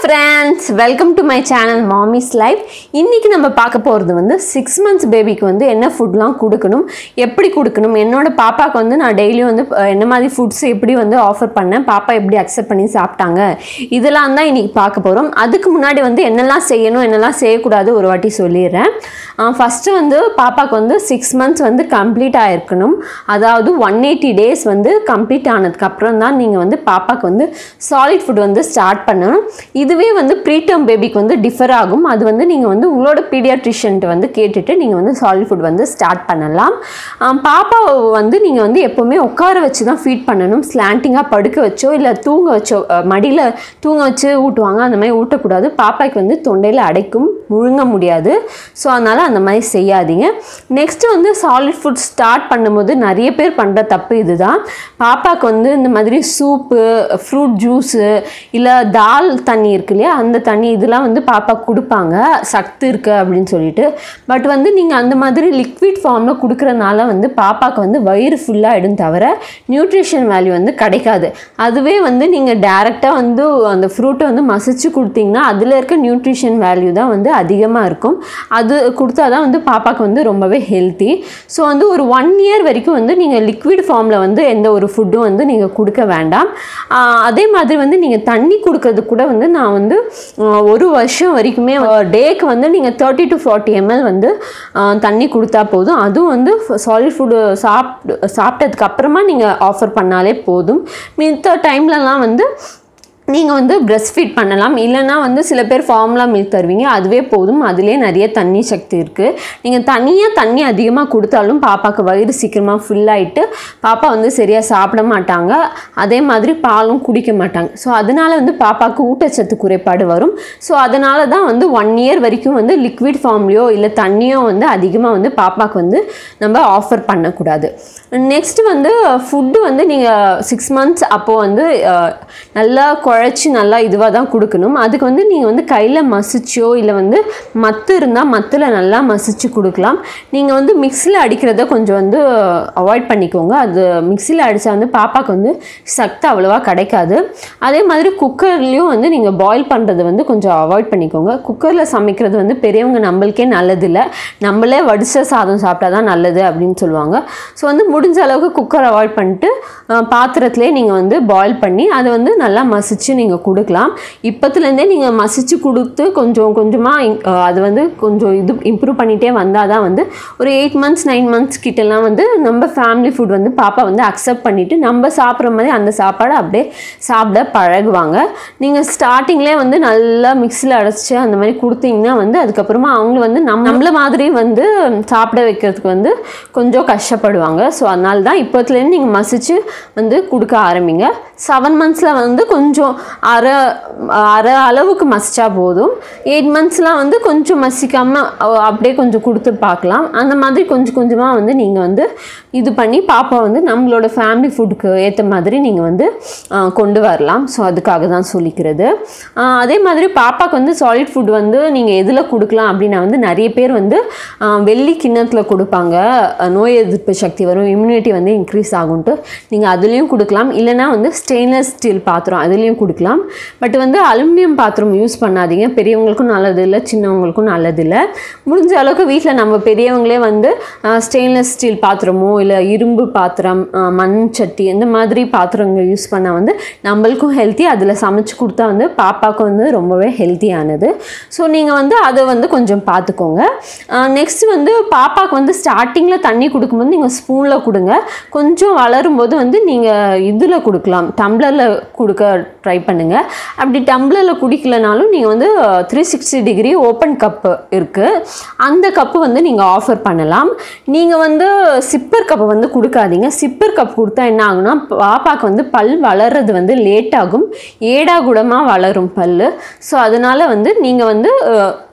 friends welcome to my channel Mami's life இன்றைக்கி நம்ம பார்க்க போகிறது வந்து சிக்ஸ் மந்த்ஸ் பேபிக்கு வந்து என்ன ஃபுட்லாம் கொடுக்கணும் எப்படி கொடுக்கணும் என்னோட பாப்பாவுக்கு வந்து நான் டெய்லியும் வந்து அஹ், என்ன மாதிரி ஃபுட்ஸ் எப்படி வந்து ஆஃபர் பண்ணேன் பாப்பா எப்படி அக்செப்ட் பண்ணி சாப்பிட்டாங்க இதெல்லாம் தான் இன்றைக்கி பார்க்க போகிறோம் அதுக்கு முன்னாடி வந்து என்னெல்லாம் செய்யணும் என்னெல்லாம் செய்யக்கூடாது ஒரு வாட்டி சொல்லிடுறேன் ஃபஸ்ட்டு வந்து பாப்பாவுக்கு வந்து சிக்ஸ் மந்த்ஸ் வந்து கம்ப்ளீட் ஆகிருக்கணும் அதாவது ஒன் எயிட்டி டேஸ் வந்து கம்ப்ளீட் ஆனதுக்கப்புறம் தான் நீங்கள் வந்து பாப்பாவுக்கு வந்து சாலிட் ஃபுட் வந்து ஸ்டார்ட் பண்ணணும் இதுவே வந்து ப்ரீடம் பேபிக்கு வந்து டிஃபர் ஆகும் அது வந்து நீங்கள் வந்து உங்களோட பீடியாட்ரிஷியன்ட்டு வந்து கேட்டுட்டு நீங்கள் வந்து சாலிட் ஃபுட் வந்து ஸ்டார்ட் பண்ணலாம் ஆம், பாப்பாவை வந்து நீங்கள் வந்து எப்போவுமே உட்கார வச்சு தான் ஃபீட் பண்ணணும் ஸ்லாண்டிங்காக படுக்க வச்சோ இல்லை தூங்க வச்சோ மடியில் தூங்க வச்சு ஊட்டுவாங்க அந்த மாதிரி ஊட்டக்கூடாது பாப்பாக்கு வந்து தொண்டையில் அடைக்கும் முழுங்க முடியாது ஸோ அதனால் அந்த மாதிரி செய்யாதீங்க நெக்ஸ்ட்டு வந்து சாலிட் ஃபுட் ஸ்டார்ட் பண்ணும்போது நிறைய பேர் பண்ணுற தப்பு இதுதான் பாப்பாவுக்கு வந்து இந்த மாதிரி சூப்பு ஃப்ரூட் ஜூஸு இல்லை தால் தண்ணி இருக்கு இல்லையா அந்த தண்ணி இதெல்லாம் வந்து பாப்பாக்கு கொடுப்பாங்க சத்து இருக்கு அப்படின்னு சொல்லிட்டு பட் வந்து நீங்கள் அந்த மாதிரி லிக்விட் ஃபார்மில் கொடுக்குறனால வந்து பாப்பாவுக்கு வந்து வயிறு ஃபுல்லாகிடும் தவிர நியூட்ரிஷன் வேல்யூ வந்து கிடைக்காது அதுவே வந்து நீங்கள் டேரெக்டாக வந்து அந்த ஃப்ரூட்டை வந்து மசிச்சு கொடுத்தீங்கன்னா அதில் இருக்க நியூட்ரிஷன் வேல்யூ தான் வந்து அதிகமாக இருக்கும் அது கொடுத்தா தான் வந்து பாப்பாவுக்கு வந்து ரொம்பவே ஹெல்த்தி ஸோ வந்து ஒரு ஒன் இயர் வரைக்கும் வந்து நீங்கள் லிக்விட் ஃபார்மில் வந்து எந்த ஒரு ஃபுட்டும் வந்து நீங்கள் கொடுக்க வேண்டாம் ஆஹ் அதே மாதிரி வந்து நீங்கள் தண்ணி கொடுக்கறது கூட வந்து நான் வந்து ஆஹ் ஒரு வருஷம் வரைக்குமே டேக்கு வந்து நீங்கள் தேர்ட்டி டு ஃபார்ட்டி எம்எல் வந்து ஆஹ் தண்ணி கொடுத்தா போதும் அதுவும் வந்து சாலிட் ஃபுட்டு சாப்பிட்டு சாப்பிட்டதுக்கு அப்புறமா நீங்கள் ஆஃபர் பண்ணாலே போதும் மித்த டைம்லலாம் வந்து நீங்கள் வந்து பிரஸ்ட் ஃபீட் பண்ணலாம் இல்லைன்னா வந்து சில பேர் ஃபார்முலா மில்க் தருவீங்க அதுவே போதும் அதுலேயே நிறைய தண்ணி சக்தி இருக்குது நீங்கள் தனியாக தண்ணி அதிகமாக கொடுத்தாலும் பாப்பாவுக்கு வயிறு சீக்கிரமாக ஃபுல்லாகிட்டு பாப்பா வந்து சரியாக சாப்பிட மாட்டாங்க அதே மாதிரி பாலும் குடிக்க மாட்டாங்க ஸோ அதனால வந்து பாப்பாவுக்கு ஊட்டச்சத்து குறைபாடு வரும் ஸோ அதனால தான் வந்து ஒன் இயர் வரைக்கும் வந்து லிக்விட் ஃபார்ம்லேயோ இல்லை தண்ணியோ வந்து அதிகமாக வந்து பாப்பாவுக்கு வந்து நம்ம ஆஃபர் பண்ணக்கூடாது நெக்ஸ்ட் வந்து ஃபுட்டு வந்து நீங்கள் சிக்ஸ் மந்த்ஸ் அப்போது வந்து அஹ், நல்லா குழச்சி நல்லா இதுவாக தான் கொடுக்கணும் அதுக்கு வந்து நீங்கள் வந்து கையில் மசிச்சோ இல்லை வந்து மத்து இருந்தால் மத்தில் நல்லா மசிச்சு கொடுக்கலாம் நீங்கள் வந்து மிக்ஸியில் அடிக்கிறத கொஞ்சம் வந்து அவாய்ட் பண்ணிக்கோங்க அது மிக்ஸியில் அடித்தா வந்து பாப்பாவுக்கு வந்து சக்தி அவ்வளோவா கிடைக்காது அதே மாதிரி குக்கர்லேயும் வந்து நீங்கள் பாயில் பண்ணுறது வந்து கொஞ்சம் அவாய்ட் பண்ணிக்கோங்க குக்கரில் சமைக்கிறது வந்து பெரியவங்க நம்மளுக்கே நல்லதில்லை நம்மளே வடித்த சாதம் சாப்பிட்டா தான் நல்லது அப்படின்னு சொல்லுவாங்க ஸோ வந்து முடிஞ்ச அளவுக்கு குக்கர் அவாய்ட் பண்ணிட்டு அஹ், பாத்திரத்திலே நீங்கள் வந்து பாயில் பண்ணி அதை வந்து நல்லா மசிச்சு நீங்கள் கொடுக்கலாம் இப்போத்துலேருந்தே நீங்கள் மசிச்சு கொடுத்து கொஞ்சம் கொஞ்சமாக அது வந்து கொஞ்சம் இது இம்ப்ரூவ் பண்ணிகிட்டே வந்தால் தான் வந்து ஒரு எயிட் மந்த்ஸ் நைன் மந்த்ஸ் கிட்டலாம் வந்து நம்ம ஃபேமிலி ஃபுட் வந்து பாப்பா வந்து அக்செப்ட் பண்ணிவிட்டு நம்ம சாப்பிட்ற மாதிரி அந்த சாப்பாடை அப்படியே சாப்பிட பழகுவாங்க நீங்கள் ஸ்டார்டிங்லேயே வந்து நல்லா மிக்ஸியில் அடைச்சி அந்த மாதிரி கொடுத்தீங்கன்னா வந்து அதுக்கப்புறமா அவங்க வந்து நம் நம்மள மாதிரி வந்து சாப்பிட வைக்கிறதுக்கு வந்து கொஞ்சம் கஷ்டப்படுவாங்க ஸோ அதனால தான் இப்போத்துலேருந்து நீங்கள் மசிச்சு வந்து கொடுக்க ஆரம்பிங்க செவன் மந்த்ஸில் வந்து கொஞ்சம் அரை அரை அளவுக்கு மசிச்சா போதும் எயிட் மந்த்ஸ்லாம் வந்து கொஞ்சம் மசிக்காமல் அப்படியே கொஞ்சம் கொடுத்து பார்க்கலாம் அந்த மாதிரி கொஞ்சம் கொஞ்சமாக வந்து நீங்கள் வந்து இது பண்ணி பாப்பா வந்து நம்மளோட ஃபேமிலி ஃபுட்டுக்கு ஏற்ற மாதிரி நீங்கள் வந்து ஆ, கொண்டு வரலாம் ஸோ அதுக்காக தான் சொல்லிக்கிறது ஆ, அதே மாதிரி பாப்பாக்கு வந்து சாலிட் ஃபுட் வந்து நீங்கள் எதில் கொடுக்கலாம் அப்படின்னா வந்து நிறைய பேர் வந்து ஆ, வெள்ளி கிண்ணத்தில் கொடுப்பாங்க ஆ, நோய் எதிர்ப்பு சக்தி வரும் இம்யூனிட்டி வந்து இன்க்ரீஸ் ஆகும்ட்டு நீங்கள் அதுலேயும் கொடுக்கலாம் இல்லைன்னா வந்து ஸ்டெயின்லெஸ் ஸ்டீல் பாத்திரம் அதுலேயும் கொடுக்கலாம் பட் வந்து அலுமினியம் பாத்திரம் யூஸ் பண்ணாதீங்க பெரியவங்களுக்கும் நல்லது இல்லை சின்னவங்களுக்கும் நல்லது இல்லை முடிஞ்ச அளவுக்கு வீட்டில் நம்ம பெரியவங்களே வந்து ஸ்டெயின்லெஸ் ஸ்டீல் பாத்திரமோ இல்லை இரும்பு பாத்திரம் ஆ, மண் சட்டி இந்த மாதிரி பாத்திரங்கள் யூஸ் பண்ணால் வந்து நம்மளுக்கும் ஹெல்த்தி அதில் சமைச்சு கொடுத்தா வந்து பாப்பாவுக்கும் வந்து ரொம்பவே ஹெல்த்தியானது ஸோ நீங்கள் வந்து அதை வந்து கொஞ்சம் பார்த்துக்கோங்க நெக்ஸ்ட் வந்து பாப்பாவுக்கு வந்து ஸ்டார்டிங்கில் தண்ணி கொடுக்கும்போது நீங்கள் ஸ்பூனில் கொடுங்க கொஞ்சம் வளரும்போது வந்து நீங்கள் இதில் கொடுக்கலாம் டம்ளரில் கொடுக்க ட்ரை பண்ணுங்கள் அப்படி டம்ளரில் குடிக்கலனாலும் நீங்கள் வந்து three sixty degree open cup இருக்குது அந்த கப்பு வந்து நீங்கள் ஆஃபர் பண்ணலாம் நீங்கள் வந்து சிப்பர் கப்பை வந்து கொடுக்காதீங்க சிப்பர் கப் கொடுத்தா என்ன ஆகும்னா பாப்பாக்கு வந்து பல் வளர்றது வந்து லேட் ஆகும் ஏடாகுடமாக வளரும் பல் ஸோ அதனால் வந்து நீங்கள் வந்து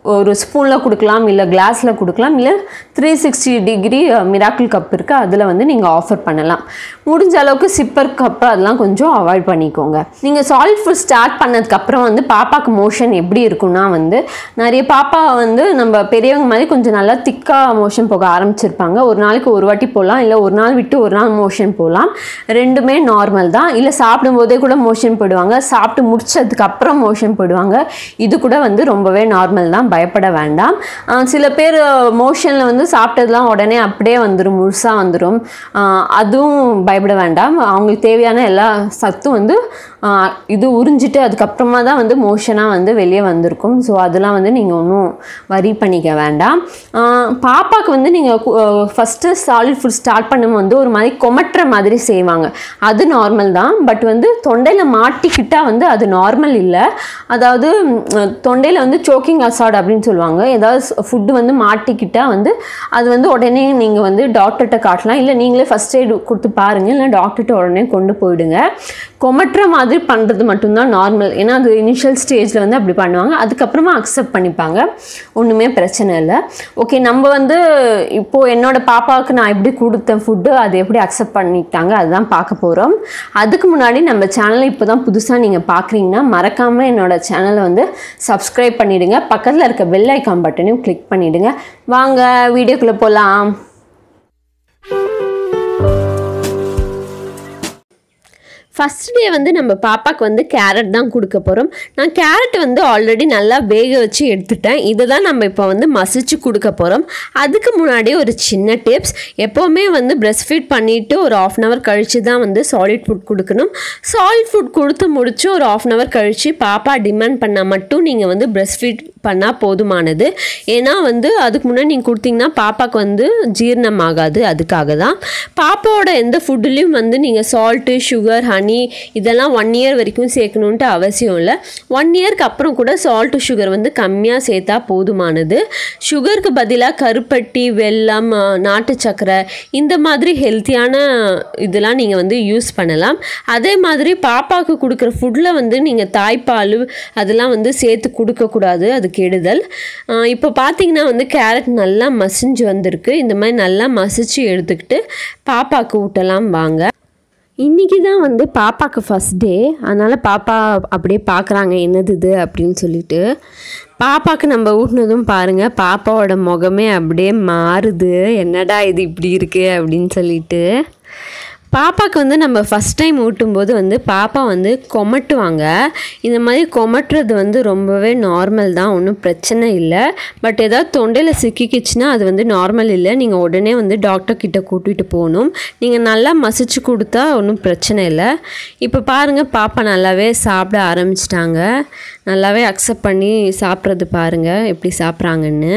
ஒரு ஸ்பூனில் கொடுக்கலாம் இல்லை கிளாஸில் கொடுக்கலாம் இல்லை three sixty degree miracle cup இருக்குது அதில் வந்து நீங்கள் ஆஃபர் பண்ணலாம் முடிஞ்ச அளவுக்கு சிப்பர் கப்பு அதெல்லாம் கொஞ்சம் அவாய்ட் பண்ணிக்கோங்க நீங்கள் சாலிட் ஃபுட் ஸ்டார்ட் பண்ணதுக்கப்புறம் வந்து பாப்பாக்கு மோஷன் எப்படி இருக்கும்னா வந்து நிறைய பாப்பா வந்து நம்ம பெரியவங்க மாதிரி கொஞ்சம் நல்லா திக்காக மோஷன் போக ஆரம்பிச்சிருப்பாங்க ஒரு நாளைக்கு ஒரு வாட்டி போகலாம் இல்லை ஒரு நாள் விட்டு ஒரு நாள் மோஷன் போகலாம் ரெண்டுமே நார்மல் தான் இல்லை சாப்பிடும்போதே கூட மோஷன் போயிடுவாங்க சாப்பிட்டு முடிச்சதுக்கு அப்புறம் மோஷன் போயிடுவாங்க இது கூட வந்து ரொம்பவே நார்மல் தான் பயப்பட வேண்டாம் ஆஹ் சில பேர் மோஷனில் வந்து சாப்பிட்டதுலாம் உடனே அப்படியே வந்துடும் முழுசாக வந்துடும் ஆஹ் அதுவும் பயப்பட வேண்டாம் அவங்களுக்கு தேவையான எல்லா சத்தும் வந்து ஆஹ் இது உறிஞ்சிட்டு அதுக்கப்புறமா தான் வந்து மோஷனாக வந்து வெளியே வந்திருக்கும் ஸோ அதெல்லாம் வந்து நீங்கள் ஒன்றும் வரி பண்ணிக்க வேண்டாம் ஆஹ் பாப்பாக்கு வந்து நீங்கள் ஃபஸ்ட்டு சாலிட் ஃபுட் ஸ்டார்ட் பண்ணும் வந்து ஒரு மாதிரி கொமட்டுற மாதிரி செய்வாங்க அது நார்மல் தான் பட் வந்து தொண்டையில் மாட்டிக்கிட்டா வந்து அது நார்மல் இல்லை அதாவது தொண்டையில் வந்து சோக்கிங் அசாட் அப்படின்னு சொல்லுவாங்க ஏதாவது ஃபுட்டு வந்து மாட்டிக்கிட்டா வந்து அது வந்து உடனே நீங்கள் வந்து டாக்டர்கிட்ட காட்டலாம் இல்லை நீங்களே ஃபஸ்ட் எய்டு கொடுத்து பாருங்கள் இல்லை டாக்டர்கிட்ட உடனே கொண்டு போயிடுங்க கொமட்டுற மாதிரி பண்ணுறது மட்டும்தான் நார்மல் ஏன்னா அது இனிஷியல் ஸ்டேஜில் வந்து அப்படி பண்ணுவாங்க அதுக்கப்புறமா அக்செப்ட் பண்ணிப்பாங்க ஒன்றுமே பிரச்சனை இல்லை ஓகே நம்ம வந்து இப்போது என்னோட பாப்பாவுக்கு நான் எப்படி கொடுத்த ஃபுட்டு அது எப்படி அக்செப்ட் பண்ணிக்கிட்டாங்க அதுதான் பார்க்க போகிறோம் அதுக்கு முன்னாடி நம்ம சேனலை இப்போ தான் புதுசாக நீங்கள் பார்க்குறீங்கன்னா மறக்காமல் என்னோட சேனலை வந்து சப்ஸ்கிரைப் பண்ணிவிடுங்க பக்கத்தில் இருக்க பெல் ஐக்கான் பட்டனையும் கிளிக் பண்ணிவிடுங்க வாங்க வீடியோக்குள்ளே போகலாம் ஃபஸ்ட் டே வந்து நம்ம பாப்பாக்கு வந்து கேரட் தான் கொடுக்க போகிறோம் நான் கேரட் வந்து ஆல்ரெடி நல்லா வேக வச்சு எடுத்துட்டேன் இதை தான் நம்ம இப்போ வந்து மசிச்சு கொடுக்க போகிறோம் அதுக்கு முன்னாடி ஒரு சின்ன டிப்ஸ் எப்போவுமே வந்து பிரஸ்ட் ஃபீட் பண்ணிவிட்டு ஒரு ஆஃப் அன் ஹவர் கழித்து தான் வந்து சாலிட் ஃபுட் கொடுக்கணும் சாலிட் ஃபுட் கொடுத்து முடிச்சு ஒரு ஆஃப் அன் ஹவர் கழித்து பாப்பா டிமாண்ட் பண்ணால் மட்டும் நீங்கள் வந்து பிரஸ்ட் ஃபீட் பண்ணால் போதுமானது ஏன்னா வந்து அதுக்கு முன்னாடி நீங்கள் கொடுத்தீங்கன்னா பாப்பாக்கு வந்து ஜீரணம் ஆகாது அதுக்காக தான் பாப்பாவோட எந்த ஃபுட்டுலேயும் வந்து நீங்கள் சால்ட்டு சுகர் ஹனி இதெல்லாம் ஒன் இயர் வரைக்கும் சேர்க்கணுன்ட்டு அவசியம் இல்லை ஒன் இயர்க்கு அப்புறம் கூட சால்ட்டு சுகர் வந்து கம்மியாக சேர்த்தா போதுமானது சுகருக்கு பதிலாக கருப்பட்டி வெல்லம் ஆ, நாட்டு சக்கரை இந்த மாதிரி ஹெல்த்தியான இதெல்லாம் நீங்கள் வந்து யூஸ் பண்ணலாம் அதே மாதிரி பாப்பாவுக்கு கொடுக்குற ஃபுட்டில் வந்து நீங்கள் தாய்ப்பால் அதெல்லாம் வந்து சேர்த்து கொடுக்கக்கூடாது அது கெடுதல் ஆ, இப்போ பார்த்தீங்கன்னா வந்து கேரட் நல்லா மசிஞ்சு வந்திருக்கு இந்த மாதிரி நல்லா மசிச்சு எடுத்துக்கிட்டு பாப்பாவுக்கு ஊட்டலாம் வாங்க இன்றைக்கி தான் வந்து பாப்பாவுக்கு ஃபஸ்ட் டே அதனால் பாப்பா அப்படியே பார்க்குறாங்க என்னது இது அப்படின்னு சொல்லிட்டு பாப்பாவுக்கு நம்ம ஊட்டினதும் பாருங்கள் பாப்பாவோட முகமே அப்படியே மாறுது என்னடா இது இப்படி இருக்கு அப்படின்னு சொல்லிட்டு பாப்பாவுக்கு வந்து நம்ம ஃபஸ்ட் டைம் ஊட்டும்போது வந்து பாப்பா வந்து கொமட்டுவாங்க இந்த மாதிரி கொமட்டுறது வந்து ரொம்பவே நார்மல் தான் ஒன்றும் பிரச்சனை இல்லை பட் ஏதாவது தொண்டையில் சிக்கிக்கிச்சுன்னா அது வந்து நார்மல் இல்லை நீங்கள் உடனே வந்து டாக்டர் கிட்ட கூட்டிகிட்டு போகணும் நீங்கள் நல்லா மசிச்சு கொடுத்தா ஒன்றும் பிரச்சனை இல்லை இப்போ பாருங்கள் பாப்பா நல்லாவே சாப்பிட ஆரம்பிச்சிட்டாங்க நல்லாவே அக்செப்ட் பண்ணி சாப்பிட்றது பாருங்கள் எப்படி சாப்பிட்றாங்கன்னு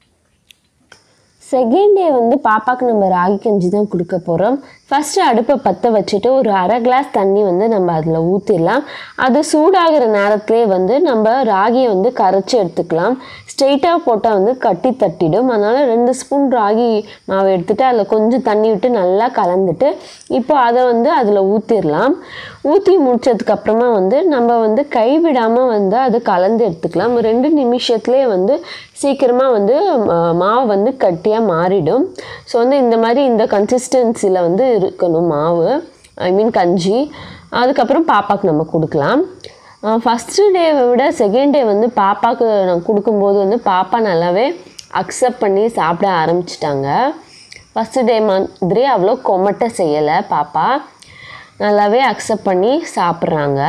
செகண்ட் டே வந்து பாப்பாக்கு நம்ம ராகி கஞ்சி தான் கொடுக்க போகிறோம் ஃபஸ்ட்டு அடுப்பை பற்ற வச்சுட்டு ஒரு அரை கிளாஸ் தண்ணி வந்து நம்ம அதில் ஊற்றிடலாம் அது சூடாகிற நேரத்திலே வந்து நம்ம ராகியை வந்து கரைச்சி எடுத்துக்கலாம் ஸ்ட்ரெயிட்டாக போட்டால் வந்து கட்டி தட்டிடும் அதனால் ரெண்டு ஸ்பூன் ராகி மாவு எடுத்துட்டு அதில் கொஞ்சம் தண்ணி விட்டு நல்லா கலந்துட்டு இப்போ அதை வந்து அதில் ஊற்றிடலாம் ஊற்றி முடிச்சதுக்கப்புறமா வந்து நம்ம வந்து கைவிடாமல் வந்து அது கலந்து எடுத்துக்கலாம் ஒரு ரெண்டு நிமிஷத்துலேயே வந்து சீக்கிரமாக வந்து ம- மாவு வந்து கட்டியாக மாறிடும் ஸோ வந்து இந்த மாதிரி இந்த கன்சிஸ்டன்சியில் வந்து இருக்கணும் மாவு ஐ மீன் கஞ்சி அதுக்கப்புறம் பாப்பாக்கு நம்ம கொடுக்கலாம் ஃபஸ்ட்டு டேவை விட செகண்ட் டே வந்து பாப்பாக்கு நான் கொடுக்கும்போது வந்து பாப்பா நல்லாவே அக்செப்ட் பண்ணி சாப்பிட ஆரம்பிச்சிட்டாங்க ஃபஸ்ட்டு டே மாதிரி அவ்வளோ கொமட்ட செய்யலை பாப்பா நல்லாவே அக்செப்ட் பண்ணி சாப்பிட்றாங்க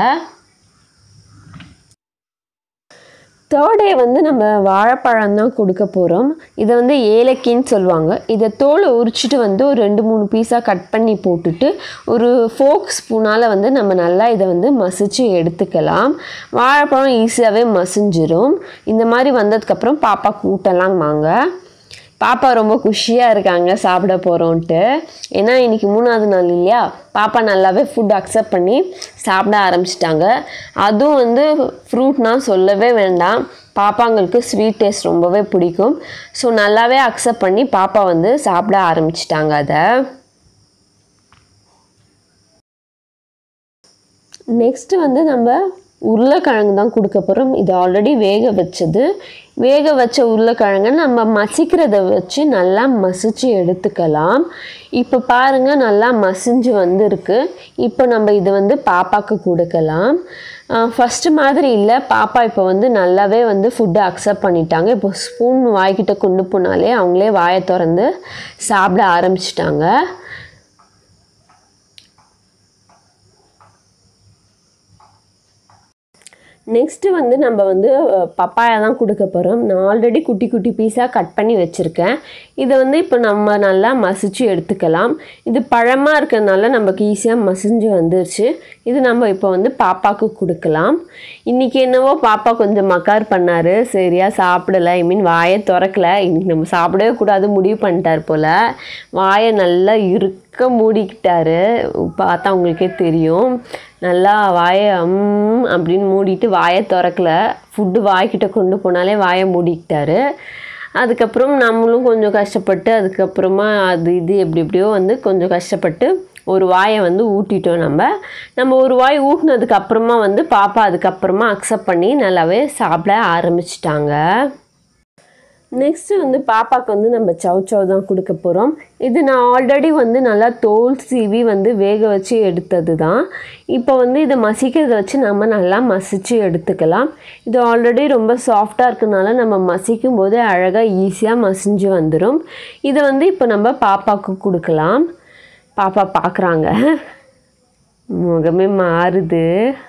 தேர்ட் டே வந்து நம்ம வாழைப்பழம் தான் கொடுக்க போகிறோம் இதை வந்து ஏலக்கின்னு சொல்லுவாங்க இதை தோலை உரிச்சிட்டு வந்து ஒரு ரெண்டு மூணு பீஸாக கட் பண்ணி போட்டுட்டு ஒரு ஃபோக் ஸ்பூனால் வந்து நம்ம நல்லா இதை வந்து மசிச்சு எடுத்துக்கலாம் வாழைப்பழம் ஈஸியாகவே மசிஞ்சிரும் இந்த மாதிரி வந்ததுக்கப்புறம் பாப்பா கூட்டலாம் வாங்க பாப்பா ரொம்ப குஷியாக இருக்காங்க சாப்பிட போகிறோன்ட்டு ஏன்னா இன்னைக்கு மூணாவது நாள் இல்லையா பாப்பா நல்லாவே ஃபுட் அக்செப்ட் பண்ணி சாப்பிட ஆரம்பிச்சிட்டாங்க அதுவும் வந்து ஃப்ரூட்னா சொல்லவே வேண்டாம் பாப்பாங்களுக்கு ஸ்வீட் டேஸ்ட் ரொம்பவே பிடிக்கும் ஸோ நல்லாவே அக்செப்ட் பண்ணி பாப்பா வந்து சாப்பிட ஆரம்பிச்சிட்டாங்க அதை நெக்ஸ்ட்டு வந்து நம்ம உருளைக்கிழங்கு தான் கொடுக்க போகிறோம் இது ஆல்ரெடி வேக வச்சது வேக வச்ச உருளைக்கிழங்கை நம்ம மசிக்கிறத வச்சு நல்லா மசிச்சு எடுத்துக்கலாம் இப்போ பாருங்கள் நல்லா மசிஞ்சு வந்திருக்கு இப்போ நம்ம இது வந்து பாப்பாவுக்கு கொடுக்கலாம் ஃபஸ்ட்டு மாதிரி இல்லை பாப்பா இப்போ வந்து நல்லாவே வந்து ஃபுட்டை அக்செப்ட் பண்ணிட்டாங்க இப்போ ஸ்பூன் வாய்க்கிட்ட கொண்டு போனாலே அவங்களே வாயை திறந்து சாப்பிட ஆரம்பிச்சிட்டாங்க நெக்ஸ்ட்டு வந்து நம்ம வந்து பப்பாயா தான் கொடுக்க போகிறோம் நான் ஆல்ரெடி குட்டி குட்டி பீஸாக கட் பண்ணி வச்சுருக்கேன் இதை வந்து இப்போ நம்ம நல்லா மசிச்சு எடுத்துக்கலாம் இது பழமாக இருக்கிறதுனால நமக்கு ஈஸியாக மசிஞ்சு வந்துருச்சு இது நம்ம இப்போ வந்து பாப்பாவுக்கு கொடுக்கலாம் இன்றைக்கி என்னவோ பாப்பா கொஞ்சம் மக்கார் பண்ணார் சரியாக சாப்பிடலை ஐ மீன் வாயை திறக்கல இன்னைக்கு நம்ம சாப்பிடவே கூடாது முடிவு பண்ணிட்டார் போல் வாயை நல்லா இருக்க மூடிக்கிட்டாரு பார்த்தா உங்களுக்கே தெரியும் நல்லா வாயை அம் அப்படின்னு மூடிட்டு வாயை திறக்கல ஃபுட்டு வாய்க்கிட்ட கொண்டு போனாலே வாயை மூடிக்கிட்டாரு அதுக்கப்புறம் நம்மளும் கொஞ்சம் கஷ்டப்பட்டு அதுக்கப்புறமா அது இது எப்படி எப்படியோ வந்து கொஞ்சம் கஷ்டப்பட்டு ஒரு வாயை வந்து ஊட்டிட்டோம் நம்ம நம்ம ஒரு வாய் ஊட்டினதுக்கு அப்புறமா வந்து பாப்பா அதுக்கப்புறமா அக்செப்ட் பண்ணி நல்லாவே சாப்பிட ஆரம்பிச்சிட்டாங்க நெக்ஸ்ட்டு வந்து பாப்பாவுக்கு வந்து நம்ம சவ் சவ் தான் கொடுக்க போகிறோம் இது நான் ஆல்ரெடி வந்து நல்லா தோல் சீவி வந்து வேக வச்சு எடுத்தது தான் இப்போ வந்து இதை மசிக்கிறத வச்சு நம்ம நல்லா மசித்து எடுத்துக்கலாம் இது ஆல்ரெடி ரொம்ப சாஃப்டாக இருக்கனால நம்ம மசிக்கும் போது அழகாக ஈஸியாக மசிஞ்சு வந்துடும் இதை வந்து இப்போ நம்ம பாப்பாவுக்கு கொடுக்கலாம் பாப்பா பார்க்குறாங்க முகமே மாறுது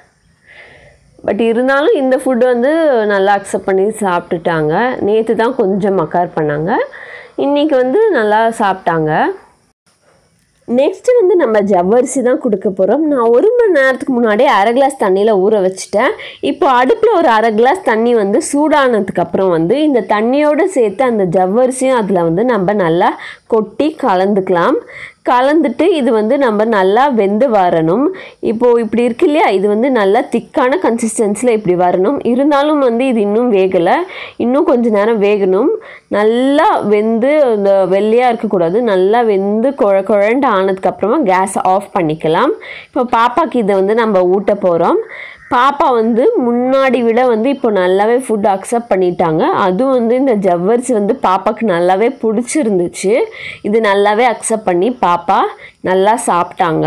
பட் இருந்தாலும் இந்த ஃபுட்டு வந்து நல்லா அக்செப்ட் பண்ணி சாப்பிட்டுட்டாங்க நேற்று தான் கொஞ்சம் மக்கார் பண்ணாங்க இன்றைக்கி வந்து நல்லா சாப்பிட்டாங்க நெக்ஸ்ட்டு வந்து நம்ம ஜவ்வரிசி தான் கொடுக்க போகிறோம் நான் ஒரு மணி நேரத்துக்கு முன்னாடியே அரை கிளாஸ் தண்ணியில் ஊற வச்சுட்டேன் இப்போ அடுப்பில் ஒரு அரை கிளாஸ் தண்ணி வந்து சூடானதுக்கு அப்புறம் வந்து இந்த தண்ணியோடு சேர்த்து அந்த ஜவ்வரிசியும் அதில் வந்து நம்ம நல்லா கொட்டி கலந்துக்கலாம் கலந்துட்டு இது வந்து நம்ம நல்லா வெந்து வரணும் இப்போது இப்படி இருக்கு இல்லையா இது வந்து நல்லா திக்கான கன்சிஸ்டன்சியில் இப்படி வரணும் இருந்தாலும் வந்து இது இன்னும் வேகலை இன்னும் கொஞ்ச நேரம் வேகணும் நல்லா வெந்து இந்த வெள்ளையாக இருக்கக்கூடாது நல்லா வெந்து குழ குழண்டு ஆனதுக்கப்புறமா கேஸ் ஆஃப் பண்ணிக்கலாம் இப்போ பாப்பாக்கு இதை வந்து நம்ம ஊட்ட போகிறோம் பாப்பா வந்து முன்னாடி விட வந்து இப்போ நல்லாவே ஃபுட் அக்செப்ட் பண்ணிட்டாங்க அதுவும் வந்து இந்த ஜவ்வரிசி வந்து பாப்பாவுக்கு நல்லாவே பிடிச்சிருந்துச்சு இது நல்லாவே அக்செப்ட் பண்ணி பாப்பா நல்லா சாப்பிட்டாங்க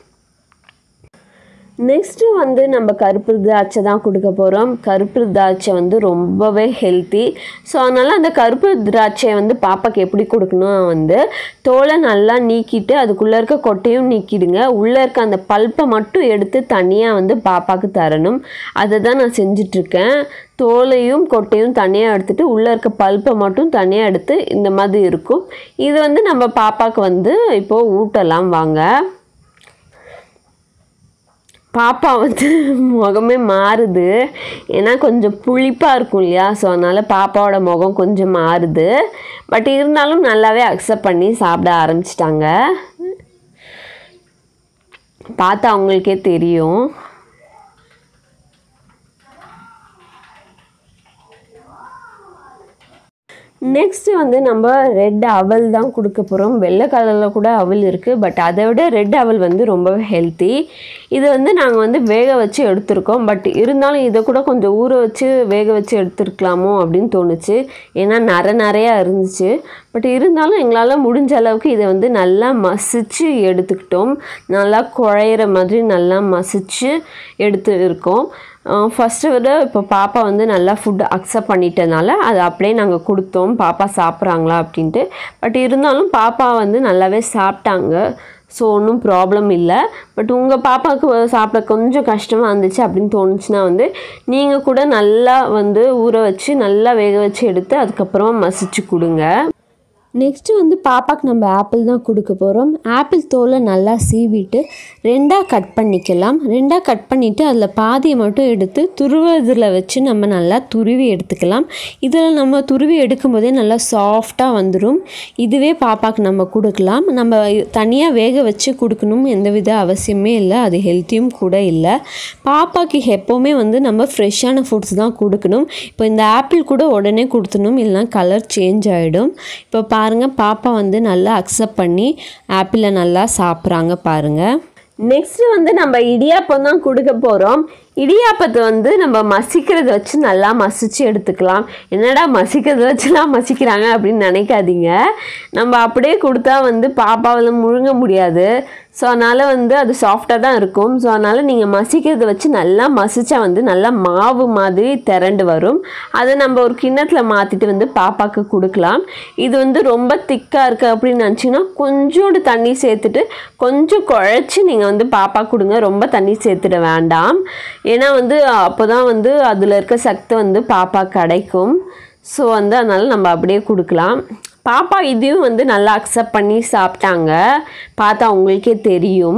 நெக்ஸ்ட்டு வந்து நம்ம கருப்பு திராட்சை தான் கொடுக்க போகிறோம் கருப்பு திராட்சை வந்து ரொம்பவே ஹெல்த்தி ஸோ அதனால் அந்த கருப்பு திராட்சையை வந்து பாப்பாக்கு எப்படி கொடுக்கணும் வந்து தோலை நல்லா நீக்கிட்டு அதுக்குள்ளே இருக்க கொட்டையும் நீக்கிடுங்க உள்ளே இருக்க அந்த பல்ப்பை மட்டும் எடுத்து தனியாக வந்து பாப்பாவுக்கு தரணும் அதை தான் நான் செஞ்சிட்ருக்கேன் தோலையும் கொட்டையும் தனியாக எடுத்துட்டு உள்ளே இருக்க பல்ப்பை மட்டும் தனியாக எடுத்து இந்த மாதிரி இருக்கும் இது வந்து நம்ம பாப்பாவுக்கு வந்து இப்போது ஊட்டலாம் வாங்க பாப்பா வந்து முகமே மாறுது ஏன்னா கொஞ்சம் புளிப்பாக இருக்கும் இல்லையா ஸோ அதனால் பாப்பாவோட முகம் கொஞ்சம் மாறுது பட் இருந்தாலும் நல்லாவே அக்செப்ட் பண்ணி சாப்பிட ஆரம்பிச்சிட்டாங்க பார்த்தா அவங்களுக்கே தெரியும் நெக்ஸ்ட்டு வந்து நம்ம ரெட் அவல் தான் கொடுக்க போகிறோம் வெள்ளை கலரில் கூட அவல் இருக்குது பட் அதை விட ரெட் அவல் வந்து ரொம்பவே ஹெல்த்தி இது வந்து நாங்கள் வந்து வேக வச்சு எடுத்திருக்கோம் பட் இருந்தாலும் இதை கூட கொஞ்சம் ஊற வச்சு வேக வச்சு எடுத்துருக்கலாமோ அப்படின்னு தோணுச்சு ஏன்னா நர நிறையா இருந்துச்சு பட் இருந்தாலும் எங்களால் முடிஞ்ச அளவுக்கு இதை வந்து நல்லா மசிச்சு எடுத்துக்கிட்டோம் நல்லா குழையிற மாதிரி நல்லா மசிச்சு எடுத்து இருக்கோம் ஃபஸ்ட்டு விட இப்போ பாப்பா வந்து நல்லா ஃபுட் அக்செப்ட் பண்ணிட்டனால அதை அப்படியே நாங்கள் கொடுத்தோம் பாப்பா சாப்பிட்றாங்களா அப்படின்ட்டு பட் இருந்தாலும் பாப்பா வந்து நல்லாவே சாப்பிட்டாங்க ஸோ ஒன்றும் ப்ராப்ளம் இல்லை பட் உங்கள் பாப்பாவுக்கு சாப்பிட கொஞ்சம் கஷ்டமாக இருந்துச்சு அப்படின்னு தோணுச்சுன்னா வந்து நீங்கள் கூட நல்லா வந்து ஊற வச்சு நல்லா வேக வச்சு எடுத்து அதுக்கப்புறமா மசிச்சு கொடுங்க நெக்ஸ்ட்டு வந்து பாப்பாக்கு நம்ம ஆப்பிள் தான் கொடுக்க போகிறோம் ஆப்பிள் தோலை நல்லா சீவிட்டு ரெண்டாக கட் பண்ணிக்கலாம் ரெண்டாக கட் பண்ணிவிட்டு அதில் பாதியை மட்டும் எடுத்து துருவதில் வச்சு நம்ம நல்லா துருவி எடுத்துக்கலாம் இதில் நம்ம துருவி எடுக்கும்போதே நல்லா சாஃப்டாக வந்துடும் இதுவே பாப்பாக்கு நம்ம கொடுக்கலாம் நம்ம தனியாக வேக வச்சு கொடுக்கணும் எந்தவித அவசியமே இல்லை அது ஹெல்த்தியும் கூட இல்லை பாப்பாக்கு எப்போவுமே வந்து நம்ம ஃப்ரெஷ்ஷான ஃபுட்ஸ் தான் கொடுக்கணும் இப்போ இந்த ஆப்பிள் கூட உடனே கொடுத்துடணும் இல்லைனா கலர் சேஞ்ச் ஆகிடும் இப்போ பாருங்கள் பாப்பா வந்து நல்லா அக்செப்ட் பண்ணி ஆப்பிளை நல்லா சாப்பிட்றாங்க பாருங்கள் நெக்ஸ்ட்டு வந்து நம்ம இடியாப்பம் தான் கொடுக்க போகிறோம் இடியாப்பத்தை வந்து நம்ம மசிக்கிறத வச்சு நல்லா மசிச்சு எடுத்துக்கலாம் என்னடா மசிக்கிறத வச்சுலாம் மசிக்கிறாங்க அப்படின்னு நினைக்காதீங்க நம்ம அப்படியே கொடுத்தா வந்து பாப்பாவில் முழுங்க முடியாது ஸோ அதனால் வந்து அது சாஃப்டாக தான் இருக்கும் ஸோ அதனால் நீங்கள் மசிக்கிறத வச்சு நல்லா மசிச்சா வந்து நல்லா மாவு மாதிரி திரண்டு வரும் அதை நம்ம ஒரு கிண்ணத்தில் மாற்றிட்டு வந்து பாப்பாவுக்கு கொடுக்கலாம் இது வந்து ரொம்ப திக்காக இருக்குது அப்படின்னு நினச்சிங்கன்னா கொஞ்சோண்டு தண்ணி சேர்த்துட்டு கொஞ்சம் குழச்சி நீங்கள் வந்து பாப்பா கொடுங்க ரொம்ப தண்ணி சேர்த்துட வேண்டாம் ஏன்னா வந்து அப்போ தான் வந்து அதில் இருக்க சக்தி வந்து பாப்பா கிடைக்கும் ஸோ வந்து அதனால் நம்ம அப்படியே கொடுக்கலாம் பாப்பா இதையும் வந்து நல்லா அக்செப்ட் பண்ணி சாப்பிட்டாங்க பார்த்தா உங்களுக்கே தெரியும்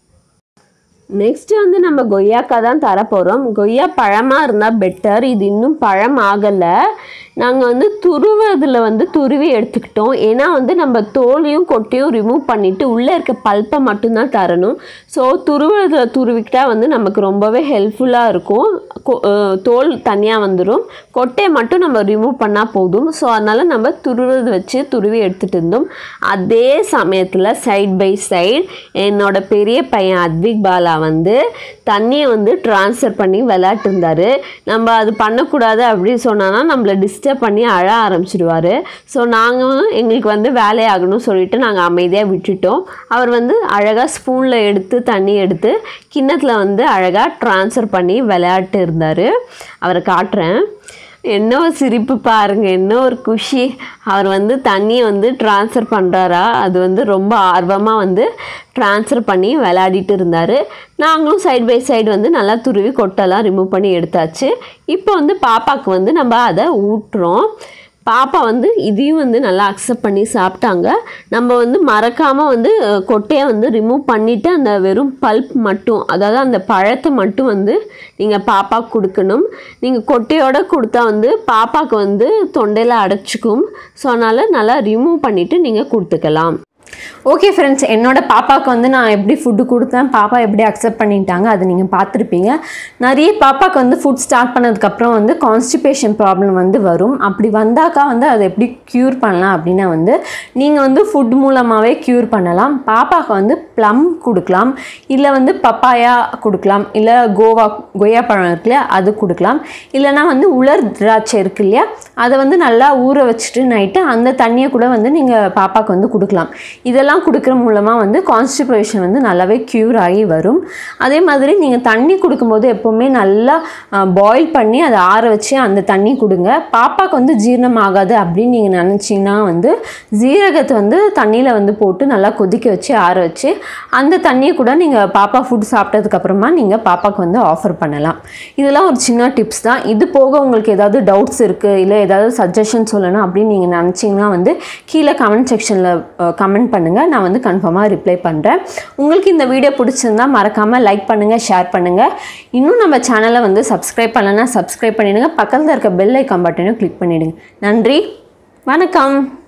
நெக்ஸ்ட் வந்து நம்ம கொய்யாக்காய் தான் தரப்போகிறோம் கொய்யா பழமாக இருந்தால் பெட்டர் இது இன்னும் பழம் ஆகலை நாங்கள் வந்து துருவதில் வந்து துருவி எடுத்துக்கிட்டோம் ஏன்னா வந்து நம்ம தோலையும் கொட்டையும் ரிமூவ் பண்ணிவிட்டு உள்ளே இருக்க பல்ப்பை மட்டும்தான் தரணும் ஸோ துருவதில் துருவிக்கிட்டா வந்து நமக்கு ரொம்பவே ஹெல்ப்ஃபுல்லாக இருக்கும் கொ- அஹ் தோல் தனியாக வந்துடும் கொட்டையை மட்டும் நம்ம ரிமூவ் பண்ணால் போதும் ஸோ அதனால் நம்ம துருவது வச்சு துருவி எடுத்துகிட்டு இருந்தோம் அதே சமயத்தில் சைட் பை சைடு என்னோட பெரிய பையன் அத்விக் பாலா வந்து தண்ணியை வந்து ட்ரான்ஸ்ஃபர் பண்ணி விளையாட்டு இருந்தார் நம்ம அது பண்ணக்கூடாது அப்படின்னு சொன்னான்னா நம்மளை டிஸ்டர்ப் பண்ணி அழ ஆரம்பிச்சிடுவார் ஸோ நாங்கள் எங்களுக்கு வந்து வேலையாகணும்னு சொல்லிட்டு நாங்கள் அமைதியாக விட்டுட்டோம் அவர் வந்து அழகாக ஸ்பூனில் எடுத்து தண்ணி எடுத்து கிண்ணத்தில் வந்து அழகாக ட்ரான்ஸ்ஃபர் பண்ணி விளையாட்டு இருந்தார் அவரை காட்டுறேன் என்ன ஒரு சிரிப்பு பாருங்க என்ன ஒரு குஷி அவர் வந்து தண்ணியை வந்து ட்ரான்ஸ்ஃபர் பண்ணுறாரா அது வந்து ரொம்ப ஆர்வமாக வந்து ட்ரான்ஸ்ஃபர் பண்ணி விளையாடிட்டு இருந்தார் நாங்களும் சைடு பை சைடு வந்து நல்லா துருவி கொட்டெல்லாம் ரிமூவ் பண்ணி எடுத்தாச்சு இப்போ வந்து பாப்பாவுக்கு வந்து நம்ம அதை ஊட்டுறோம் பாப்பா வந்து இதையும் வந்து நல்லா அக்செப்ட் பண்ணி சாப்பிட்டாங்க நம்ம வந்து மறக்காமல் வந்து அஹ், கொட்டையை வந்து ரிமூவ் பண்ணிவிட்டு அந்த வெறும் பல்ப் மட்டும் அதாவது அந்த பழத்தை மட்டும் வந்து நீங்கள் பாப்பாக்கு கொடுக்கணும் நீங்கள் கொட்டையோட கொடுத்தா வந்து பாப்பாவுக்கு வந்து தொண்டையில் அடைச்சிக்கும் ஸோ அதனால் நல்லா ரிமூவ் பண்ணிவிட்டு நீங்கள் கொடுத்துக்கலாம் ஓகே ஃப்ரெண்ட்ஸ் என்னோட பாப்பாவுக்கு வந்து நான் எப்படி ஃபுட்டு கொடுத்தேன் பாப்பா எப்படி அக்செப்ட் பண்ணிட்டாங்க அது நீங்கள் பார்த்துருப்பீங்க நிறைய பாப்பாவுக்கு வந்து ஃபுட் ஸ்டார்ட் பண்ணதுக்கப்புறம் வந்து கான்ஸ்டிபேஷன் ப்ராப்ளம் வந்து வரும் அப்படி வந்தாக்கா வந்து அதை எப்படி க்யூர் பண்ணலாம் அப்படின்னா வந்து நீங்கள் வந்து ஃபுட் மூலமாகவே க்யூர் பண்ணலாம் பாப்பாவுக்கு வந்து ப்ளம் கொடுக்கலாம் இல்லை வந்து பப்பாயா கொடுக்கலாம் இல்லை கோவா கொய்யா பழம் இருக்கு இல்லையா அது கொடுக்கலாம் இல்லைனா வந்து உலர் திராட்சை இருக்கு இல்லையா அதை வந்து நல்லா ஊற வச்சுட்டு நைட்டு அந்த தண்ணியை கூட வந்து நீங்கள் பாப்பாவுக்கு வந்து கொடுக்கலாம் இதெல்லாம் கொடுக்குற மூலமாக வந்து கான்ஸ்டிபேஷன் வந்து நல்லாவே க்யூர் ஆகி வரும் அதே மாதிரி நீங்கள் தண்ணி கொடுக்கும்போது எப்போவுமே நல்லா பாயில் பண்ணி அதை ஆற வச்சு அந்த தண்ணி கொடுங்க பாப்பாவுக்கு வந்து ஜீரணம் ஆகாது அப்படின்னு நீங்கள் நினச்சிங்கன்னா வந்து ஜீரகத்தை வந்து தண்ணியில் வந்து போட்டு நல்லா கொதிக்க வச்சு ஆற வச்சு அந்த தண்ணியை கூட நீங்கள் பாப்பா ஃபுட் சாப்பிட்டதுக்கப்புறமா நீங்கள் பாப்பாவுக்கு வந்து ஆஃபர் பண்ணலாம் இதெல்லாம் ஒரு சின்ன டிப்ஸ் தான் இது போக உங்களுக்கு ஏதாவது டவுட்ஸ் இருக்குது இல்லை ஏதாவது சஜஷன் சொல்லணும் அப்படின்னு நீங்கள் நினச்சிங்கன்னா வந்து கீழே கமெண்ட் செக்ஷனில் கமெண்ட் பண்ணுங்கள் நான் வந்து கன்ஃபார்மாக ரிப்ளை பண்ணுறேன் உங்களுக்கு இந்த வீடியோ பிடிச்சிருந்தா மறக்காமல் லைக் பண்ணுங்கள் ஷேர் பண்ணுங்கள் இன்னும் நம்ம சேனலை வந்து சப்ஸ்கிரைப் பண்ணலைன்னா சப்ஸ்கிரைப் பண்ணிடுங்க பக்கத்தில் இருக்க பெல் ஐக்கான் பட்டனையும் கிளிக் பண்ணிவிடுங்க நன்றி வணக்கம்